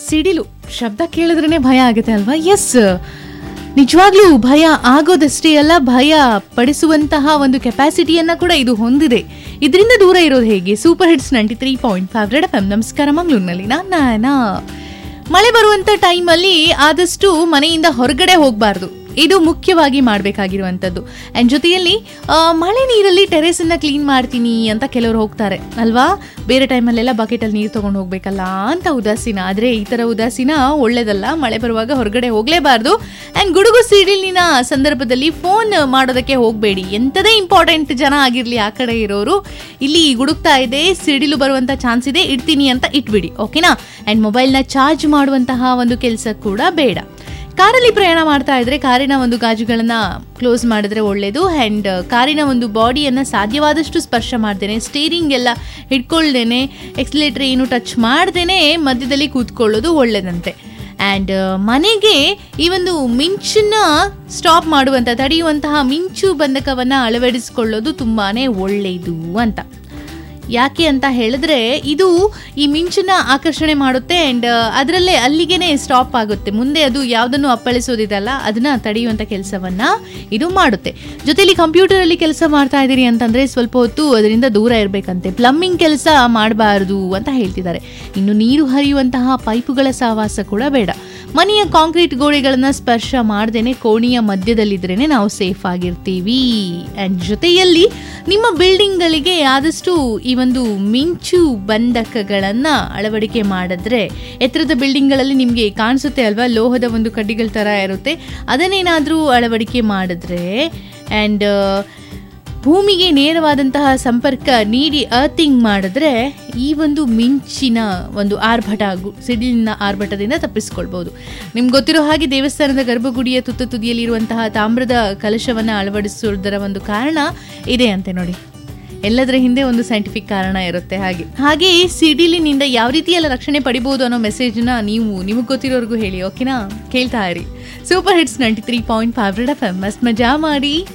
ಸಿಡಿಲು ಶಬ್ದ ಕೇಳಿದ್ರೇನೆ ಭಯ ಆಗುತ್ತೆ ಅಲ್ವಾ ಎಸ್ ನಿಜವಾಗ್ಲೂ ಭಯ ಆಗೋದಷ್ಟೇ ಅಲ್ಲ ಭಯ ಪಡಿಸುವಂತಹ ಒಂದು ಕೆಪಾಸಿಟಿಯನ್ನ ಕೂಡ ಇದು ಹೊಂದಿದೆ ಇದರಿಂದ ದೂರ ಇರೋದು ಹೇಗೆ super hits ninety three point five Red F M ನಮಸ್ಕಾರ ಮಂಗಳೂರಿನಲ್ಲಿ ನಾನು ಮಳೆ ಬರುವಂತ ಟೈಮಲ್ಲಿ ಆದಷ್ಟು ಮನೆಯಿಂದ ಹೊರಗಡೆ ಹೋಗಬಾರ್ದು ಇದು ಮುಖ್ಯವಾಗಿ ಮಾಡಬೇಕಾಗಿರುವಂಥದ್ದು ಆ್ಯಂಡ್ ಜೊತೆಯಲ್ಲಿ ಆ, ಮಳೆ ನೀರಲ್ಲಿ ಟೆರೇಸನ್ನ ಕ್ಲೀನ್ ಮಾಡ್ತೀನಿ ಅಂತ ಕೆಲವರು ಹೋಗ್ತಾರೆ ಅಲ್ವಾ ಬೇರೆ ಟೈಮಲ್ಲೆಲ್ಲ ಬಕೆಟಲ್ಲಿ ನೀರು ತೊಗೊಂಡು ಹೋಗ್ಬೇಕಲ್ಲ ಅಂತ ಉದಾಸೀನ ಆದರೆ ಈ ಥರ ಉದಾಸೀನ ಒಳ್ಳೇದಲ್ಲ ಮಳೆ ಬರುವಾಗ ಹೊರಗಡೆ ಹೋಗಲೇಬಾರ್ದು ಆ್ಯಂಡ್ ಗುಡುಗು ಸಿಡಿಲಿನ ಸಂದರ್ಭದಲ್ಲಿ ಫೋನ್ ಮಾಡೋದಕ್ಕೆ ಹೋಗಬೇಡಿ ಎಂಥದೇ ಇಂಪಾರ್ಟೆಂಟ್ ಜನ ಆಗಿರಲಿ ಆ ಕಡೆ ಇರೋರು ಇಲ್ಲಿ ಗುಡುಕ್ತಾ ಇದೆ ಸಿಡಿಲು ಬರುವಂಥ ಚಾನ್ಸ್ ಇದೆ ಇಡ್ತೀನಿ ಅಂತ ಇಟ್ಬಿಡಿ ಓಕೆನಾ ಆ್ಯಂಡ್ ಮೊಬೈಲ್ನ ಚಾರ್ಜ್ ಮಾಡುವಂತಹ ಒಂದು ಕೆಲಸ ಕೂಡ ಬೇಡ ಕಾರಲ್ಲಿ ಪ್ರಯಾಣ ಮಾಡ್ತಾ ಇದ್ರೆ ಕಾರಿನ ಒಂದು ಗಾಜುಗಳನ್ನ ಕ್ಲೋಸ್ ಮಾಡಿದ್ರೆ ಒಳ್ಳೇದು ಆ್ಯಂಡ್ ಕಾರಿನ ಒಂದು ಬಾಡಿಯನ್ನು ಸಾಧ್ಯವಾದಷ್ಟು ಸ್ಪರ್ಶ ಮಾಡ್ದೇನೆ ಸ್ಟೇರಿಂಗ್ ಎಲ್ಲ ಹಿಡ್ಕೊಳ್ದೇನೆ ಎಕ್ಸಿಲೇಟರ್ ಏನು ಟಚ್ ಮಾಡ್ದೇನೆ ಮಧ್ಯದಲ್ಲಿ ಕೂತ್ಕೊಳ್ಳೋದು ಒಳ್ಳೇದಂತೆ ಆ್ಯಂಡ್ ಮನೆಗೆ ಈ ಒಂದು ಮಿಂಚನ್ನ ಸ್ಟಾಪ್ ಮಾಡುವಂಥ ತಡೆಯುವಂತಹ ಮಿಂಚು ಬಂಧಕವನ್ನು ಅಳವಡಿಸಿಕೊಳ್ಳೋದು ತುಂಬಾ ಒಳ್ಳೆಯದು ಅಂತ ಯಾಕೆ ಅಂತ ಹೇಳಿದ್ರೆ ಇದು ಈ ಮಿಂಚನ್ನ ಆಕರ್ಷಣೆ ಮಾಡುತ್ತೆ ಆ್ಯಂಡ್ ಅದರಲ್ಲೇ ಅಲ್ಲಿಗೆನೆ ಸ್ಟಾಪ್ ಆಗುತ್ತೆ ಮುಂದೆ ಅದು ಯಾವುದನ್ನು ಅಪ್ಪಳಿಸೋದಿದಲ್ಲ ಅದನ್ನ ತಡೆಯುವಂಥ ಕೆಲಸವನ್ನ ಇದು ಮಾಡುತ್ತೆ ಜೊತೆಲಿ ಕಂಪ್ಯೂಟರಲ್ಲಿ ಕೆಲಸ ಮಾಡ್ತಾ ಇದ್ದೀರಿ ಅಂತಂದ್ರೆ ಸ್ವಲ್ಪ ಹೊತ್ತು ಅದರಿಂದ ದೂರ ಇರಬೇಕಂತೆ ಪ್ಲಂಬಿಂಗ್ ಕೆಲಸ ಮಾಡಬಾರ್ದು ಅಂತ ಹೇಳ್ತಿದ್ದಾರೆ ಇನ್ನು ನೀರು ಹರಿಯುವಂತಹ ಪೈಪುಗಳ ಸಹವಾಸ ಕೂಡ ಬೇಡ ಮನೆಯ ಕಾಂಕ್ರೀಟ್ ಗೋಡೆಗಳನ್ನ ಸ್ಪರ್ಶ ಮಾಡ್ದೇನೆ ಕೋಣೆಯ ಮಧ್ಯದಲ್ಲಿದ್ರೇನೆ ನಾವು ಸೇಫ್ ಆಗಿರ್ತೀವಿ ಆ್ಯಂಡ್ ಜೊತೆಯಲ್ಲಿ ನಿಮ್ಮ ಬಿಲ್ಡಿಂಗ್ಗಳಿಗೆ ಆದಷ್ಟು ಈ ಒಂದು ಮಿಂಚು ಬಂಧಕಗಳನ್ನು ಅಳವಡಿಕೆ ಮಾಡಿದ್ರೆ ಎತ್ತರದ ಬಿಲ್ಡಿಂಗ್ಗಳಲ್ಲಿ ನಿಮಗೆ ಕಾಣಿಸುತ್ತೆ ಅಲ್ವಾ ಲೋಹದ ಒಂದು ಕಡ್ಡಿಗಳ ಥರ ಇರುತ್ತೆ ಅದನ್ನೇನಾದರೂ ಅಳವಡಿಕೆ ಮಾಡಿದ್ರೆ ಆ್ಯಂಡ್ ಭೂಮಿಗೆ ನೇರವಾದಂತಹ ಸಂಪರ್ಕ ನೀಡಿ ಅರ್ಥಿಂಗ್ ಮಾಡಿದ್ರೆ ಈ ಒಂದು ಮಿಂಚಿನ ಒಂದು ಆರ್ಭಟ ಗು- ಸಿಡಿಲಿನ ಆರ್ಭಟದಿಂದ ತಪ್ಪಿಸ್ಕೊಳ್ಬೋದು ನಿಮ್ಗೆ ಗೊತ್ತಿರೋ ಹಾಗೆ ದೇವಸ್ಥಾನದ ಗರ್ಭಗುಡಿಯ ತುತ್ತ ತುದಿಯಲ್ಲಿರುವಂತಹ ತಾಮ್ರದ ಕಲಶವನ್ನು ಅಳವಡಿಸೋದರ ಒಂದು ಕಾರಣ ಇದೆ ಅಂತೆ ನೋಡಿ ಎಲ್ಲದರ ಹಿಂದೆ ಒಂದು ಸೈಂಟಿಫಿಕ್ ಕಾರಣ ಇರುತ್ತೆ ಹಾಗೆ ಹಾಗೆ ಸಿಡಿಲಿನಿಂದ ಯಾವ ರೀತಿ ಎಲ್ಲ ರಕ್ಷಣೆ ಪಡಿಬಹುದು ಅನ್ನೋ ಮೆಸೇಜ್ನ ನೀವು ನಿಮಗೆ ಗೊತ್ತಿರೋರ್ಗೂ ಹೇಳಿ ಓಕೆನಾ ಕೇಳ್ತಾ ಇರಿ super hits ninety three point five Red F M ಮಸ್ತ್ ಮಜಾ ಮಾಡಿ